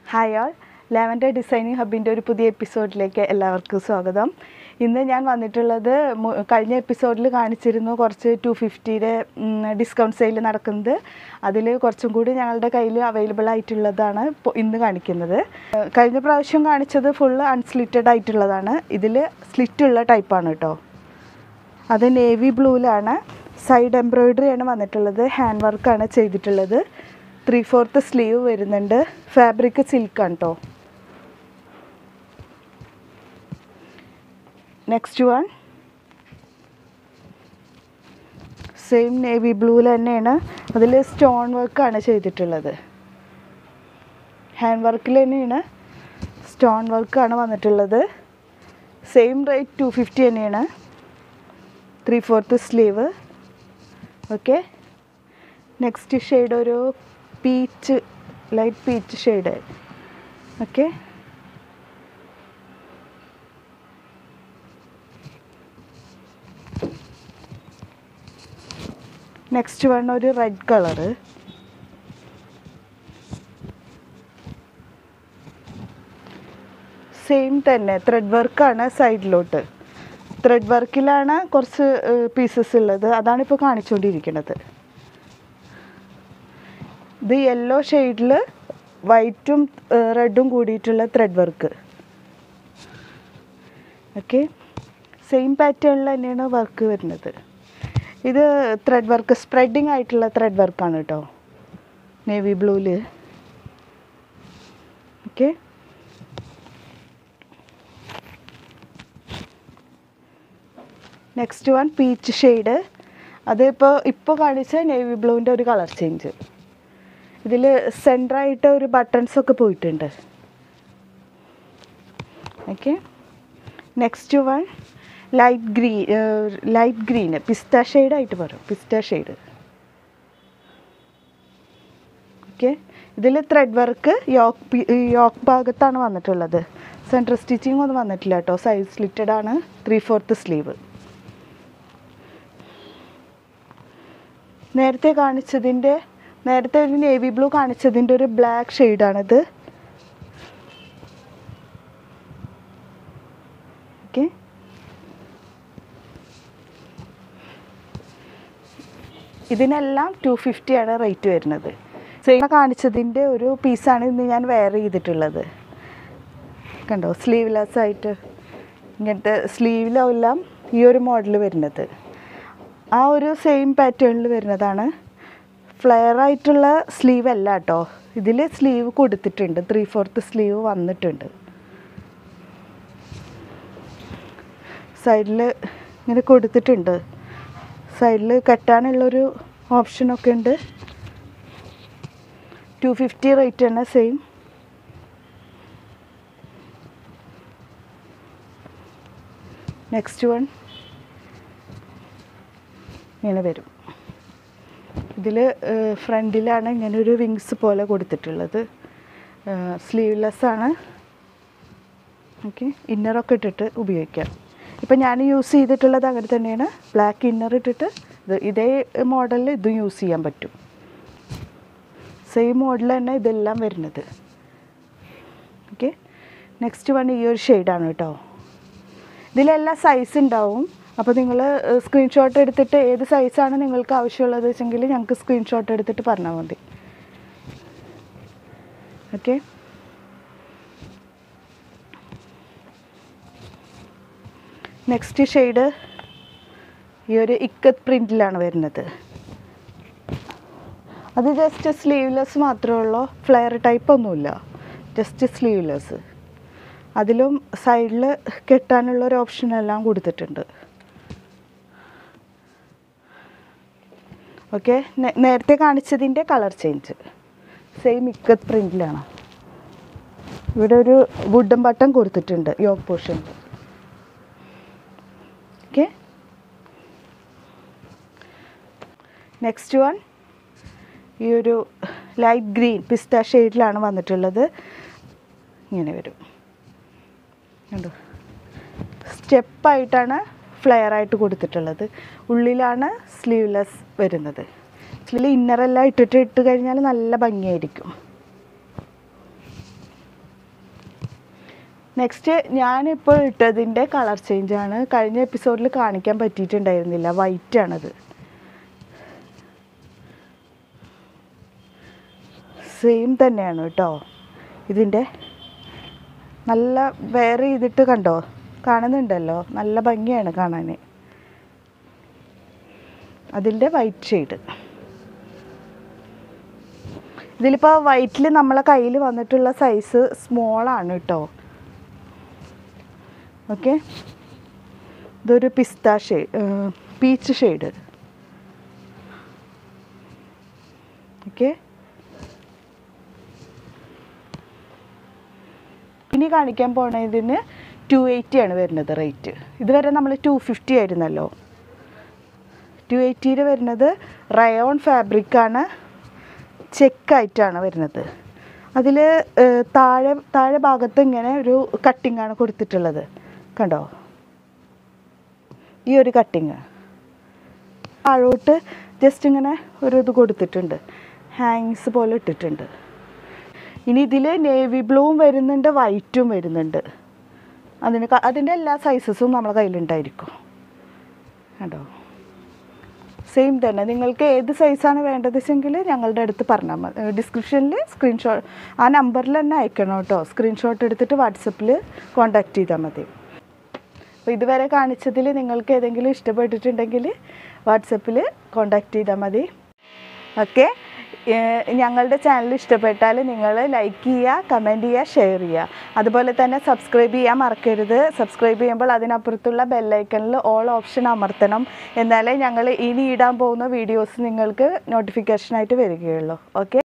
hi all lavender designing ഹബിൻ്റെ ഒരു പുതിയ എപ്പിസോഡിലേക്ക് എല്ലാവർക്കും സ്വാഗതം ഇന്ന് ഞാൻ വന്നിട്ടുള്ളത് മു- കഴിഞ്ഞ എപ്പിസോഡിൽ കാണിച്ചിരുന്നു കുറച്ച് ടു ഫിഫ്റ്റിയുടെ ഡിസ്കൗണ്ട് സെയിൽ നടക്കുന്നത് അതിൽ കുറച്ചും കൂടി ഞങ്ങളുടെ കയ്യിൽ അവൈലബിൾ ആയിട്ടുള്ളതാണ് ഇപ്പോൾ ഇന്ന് കാണിക്കുന്നത് ഏഹ് കഴിഞ്ഞ പ്രാവശ്യം കാണിച്ചത് ഫുള്ള് അൺസ്ലിറ്റഡ് ആയിട്ടുള്ളതാണ് ഇതിൽ സ്ലിറ്റുള്ള ടൈപ്പാണ് കേട്ടോ അത് നേവി ബ്ലൂവിലാണ് സൈഡ് എംബ്രോയിഡറി ആണ് വന്നിട്ടുള്ളത് ഹാൻഡ് വർക്കാണ് ചെയ്തിട്ടുള്ളത് ത്രീ ഫോർത്ത് സ്ലീവ് വരുന്നുണ്ട് ഫാബ്രിക് സിൽക്കാണ് കേട്ടോ നെക്സ്റ്റ് വൺ സെയിം നേവി ബ്ലൂവിൽ തന്നെയാണ് അതിൽ സ്റ്റോൺ വർക്കാണ് ചെയ്തിട്ടുള്ളത് ഹാൻഡ് വർക്കിൽ തന്നെയാണ് സ്റ്റോൺ വർക്കാണ് വന്നിട്ടുള്ളത് സെയിം റേറ്റ് ടു ഫിഫ്റ്റി തന്നെയാണ് three fourth sleeve okay next shade ഒരു peach light peach shade okay next one ഒരു റെഡ് കളറ് സെയിം തന്നെ ത്രെഡ് വർക്കാണ് സൈഡിലോട്ട് ത്രെഡ് വർക്കിലാണ് കുറച്ച് പീസസ് ഉള്ളത് അതാണ് ഇപ്പോൾ കാണിച്ചുകൊണ്ടിരിക്കുന്നത് ഇത് യെല്ലോ ഷെയ്ഡിൽ വൈറ്റും റെഡും കൂടിയിട്ടുള്ള ത്രെഡ് വർക്ക് ഓക്കെ സെയിം പാറ്റേണിൽ തന്നെയാണ് വർക്ക് വരുന്നത് ഇത് ത്രെഡ് വർക്ക് സ്പ്രെഡിങ് ആയിട്ടുള്ള ത്രെഡ് വർക്കാണ് കേട്ടോ നേവി ബ്ലൂവിൽ okay next one peach shade അതിപ്പോൾ ഇപ്പോൾ കാണിച്ച നേവി ബ്ലൂവിൻ്റെ ഒരു കളർ ചേഞ്ച് ഇതിൽ സെൻറ്ററായിട്ട് ഒരു ബട്ടൺസ് ഒക്കെ പോയിട്ടുണ്ട് okay next one light green light ഗ്രീന് പിസ്ത ഷെയ്ഡായിട്ട് പറയും പിസ്ത ഷെയ്ഡ് ഓക്കെ ഇതിൽ ത്രെഡ് വർക്ക് യോക്ക് യോക്ക് ഭാഗത്താണ് വന്നിട്ടുള്ളത് സെൻറ്റർ സ്റ്റിച്ചിങ് ഒന്നും വന്നിട്ടില്ല കേട്ടോ സൈഡ് സ്ലിറ്റഡ് ആണ് ത്രീ ഫോർത്ത് സ്ലീവ് നേരത്തെ കാണിച്ചതിൻ്റെ നേരത്തെ ഒരു നേവി ബ്ലൂ കാണിച്ചതിൻ്റെ ഒരു ബ്ലാക്ക് ഷെയ്ഡാണിത് ഓക്കെ ഇതിനെല്ലാം ടു ആണ് റേറ്റ് വരുന്നത് സെയിം കാണിച്ചതിൻ്റെ ഒരു പീസാണ് ഇന്ന് ഞാൻ വെയർ ചെയ്തിട്ടുള്ളത് കണ്ടോ സ്ലീവ്ലെസ് ആയിട്ട് ഇങ്ങനത്തെ സ്ലീവിലെല്ലാം ഈ ഒരു മോഡൽ വരുന്നത് ആ ഒരു സെയിം പാറ്റേണിൽ വരുന്നതാണ് ഫ്ലെയർ ആയിട്ടുള്ള സ്ലീവ് അല്ല കേട്ടോ ഇതിൽ സ്ലീവ് കൊടുത്തിട്ടുണ്ട് ത്രീ ഫോർത്ത് സ്ലീവ് വന്നിട്ടുണ്ട് സൈഡിൽ ഇങ്ങനെ കൊടുത്തിട്ടുണ്ട് സൈഡിൽ കെട്ടാനുള്ളൊരു ഓപ്ഷനൊക്കെ ഉണ്ട് ടു ഫിഫ്റ്റി റേറ്റ് തന്നെ സെയിം നെക്സ്റ്റ് വൺ ഇങ്ങനെ വരും ഇതിൽ ഫ്രണ്ടിലാണ് ഇങ്ങനെ ഒരു വിങ്സ് പോലെ കൊടുത്തിട്ടുള്ളത് സ്ലീവ്ലെസ് ആണ് ഓക്കെ ഇന്നറൊക്കെ ഇട്ടിട്ട് ഉപയോഗിക്കാം ഇപ്പം ഞാൻ യൂസ് ചെയ്തിട്ടുള്ളത് അങ്ങനെ തന്നെയാണ് ബ്ലാക്ക് ഇന്നർ ഇട്ടിട്ട് ഇത് ഇതേ മോഡലിൽ ഇതും യൂസ് ചെയ്യാൻ പറ്റും സെയിം മോഡൽ തന്നെ ഇതെല്ലാം വരുന്നത് ഓക്കെ നെക്സ്റ്റ് വൺ ഈ ഒരു ഷെയ്ഡാണ് കേട്ടോ ഇതിലെല്ലാം സൈസ് ഉണ്ടാവും അപ്പോൾ നിങ്ങൾ സ്ക്രീൻഷോട്ട് എടുത്തിട്ട് ഏത് സൈസാണ് നിങ്ങൾക്ക് ആവശ്യമുള്ളത് വെച്ചെങ്കിൽ ഞങ്ങൾക്ക് സ്ക്രീൻഷോട്ട് എടുത്തിട്ട് പറഞ്ഞാൽ മതി ഓക്കെ നെക്സ്റ്റ് ഷെയ്ഡ് ഈ ഒരു ഇക്കത്ത് പ്രിൻറ്റിലാണ് വരുന്നത് അത് ജസ്റ്റ് സ്ലീവ്ലെസ് മാത്രമേ ഉള്ളൂ ഫ്ലെയർ ടൈപ്പ് ഒന്നുമില്ല ജസ്റ്റ് സ്ലീവ്ലെസ് അതിലും സൈഡിൽ കെട്ടാനുള്ള ഒരു ഓപ്ഷൻ എല്ലാം കൊടുത്തിട്ടുണ്ട് ഓക്കെ നേരത്തെ കാണിച്ചതിൻ്റെ കളർ ചേഞ്ച് സെയിം ഇക്കത്ത് പ്രിൻറ്റിലാണ് ഇവിടെ ഒരു വുഡൻ ബട്ടൺ കൊടുത്തിട്ടുണ്ട് yoke portion okay next one ഈ ഒരു ലൈറ്റ് ഗ്രീൻ പിസ്ത ഷെയ്ഡിലാണ് വന്നിട്ടുള്ളത് ഇങ്ങനെ വരും കണ്ടോ സ്റ്റെപ്പായിട്ടാണ് ഫ്ലെയർ ആയിട്ട് കൊടുത്തിട്ടുള്ളത് ഉള്ളിലാണ് സ്ലീവ്ലെസ് വരുന്നത് സ്ലീവ് ഇന്നറെല്ലാം ഇട്ടിട്ട് ഇട്ട് കഴിഞ്ഞാൽ നല്ല ഭംഗിയായിരിക്കും നെക്സ്റ്റ് ഞാനിപ്പോൾ ഇട്ടതിൻ്റെ കളർ ചേഞ്ചാണ് കഴിഞ്ഞ എപ്പിസോഡിൽ കാണിക്കാൻ പറ്റിയിട്ടുണ്ടായിരുന്നില്ല വൈറ്റ് ആണത് സെയിം തന്നെയാണ് കേട്ടോ ഇതിൻ്റെ നല്ല വേറെ ചെയ്തിട്ട് കണ്ടോ കാണുന്നുണ്ടല്ലോ നല്ല ഭംഗിയാണ് കാണാൻ അതിൻ്റെ വൈറ്റ് ഷെയ്ഡ് ഇതിലിപ്പോൾ വൈറ്റിൽ നമ്മളെ കയ്യിൽ വന്നിട്ടുള്ള സൈസ് സ്മോളാണ് കേട്ടോ ഓക്കെ ഇതൊരു പിസ്ത ഷെയ്ഡ് പീച്ച് ഷെയ്ഡ് ഓക്കെ ഇനി കാണിക്കാൻ പോണതിന് ടു എയ്റ്റി ആണ് വരുന്നത് റേറ്റ് ഇതുവരെ നമ്മൾ ടു ഫിഫ്റ്റി ആയിരുന്നല്ലോ ടു എയ്റ്റിയിൽ വരുന്നത് റയോൺ ഫാബ്രിക്കാണ് ചെക്കായിട്ടാണ് വരുന്നത് അതിൽ താഴെ താഴെ ഭാഗത്ത് ഇങ്ങനെ ഒരു കട്ടിംഗ് ആണ് കൊടുത്തിട്ടുള്ളത് കണ്ടോ ഈ ഒരു കട്ടിങ് താഴോട്ട് ജസ്റ്റ് ഇങ്ങനെ ഒരു ഇത് കൊടുത്തിട്ടുണ്ട് ഹാങ്സ് പോലെ ഇട്ടിട്ടുണ്ട് ഇനി ഇതിൽ നേവി ബ്ലൂവും വരുന്നുണ്ട് വൈറ്റും വരുന്നുണ്ട് അതിന് ക- അതിൻ്റെ എല്ലാ സൈസസും നമ്മളെ കയ്യിലുണ്ടായിരിക്കും കണ്ടോ സെയിം തന്നെ നിങ്ങൾക്ക് ഏത് സൈസാണ് വേണ്ടത് വെച്ചെങ്കിൽ ഞങ്ങളുടെ അടുത്ത് പറഞ്ഞാൽ മതി ഡിസ്ക്രിപ്ഷനിൽ സ്ക്രീൻഷോട്ട് ആ നമ്പറിൽ തന്നെ അയക്കണം കേട്ടോ സ്ക്രീൻഷോട്ട് എടുത്തിട്ട് വാട്സപ്പിൽ കോൺടാക്റ്റ് ചെയ്താൽ മതി അപ്പോൾ ഇതുവരെ കാണിച്ചതിൽ നിങ്ങൾക്ക് ഏതെങ്കിലും ഇഷ്ടപ്പെട്ടിട്ടുണ്ടെങ്കിൽ വാട്സപ്പിൽ കോൺടാക്റ്റ് ചെയ്താൽ മതി ഓക്കെ ഞങ്ങളുടെ ചാനൽ ഇഷ്ടപ്പെട്ടാൽ നിങ്ങൾ ലൈക്ക് ചെയ്യുക കമൻറ്റ് ചെയ്യുക ഷെയർ ചെയ്യുക അതുപോലെ തന്നെ സബ്സ്ക്രൈബ് ചെയ്യാൻ മറക്കരുത് സബ്സ്ക്രൈബ് ചെയ്യുമ്പോൾ അതിനപ്പുറത്തുള്ള ബെല്ലൈക്കണിൽ ഓൾ ഓപ്ഷൻ അമർത്തണം എന്നാലേ ഞങ്ങൾ ഇനി ഇടാൻ പോകുന്ന വീഡിയോസ് നിങ്ങൾക്ക് നോട്ടിഫിക്കേഷനായിട്ട് വരികയുള്ളൂ ഓക്കെ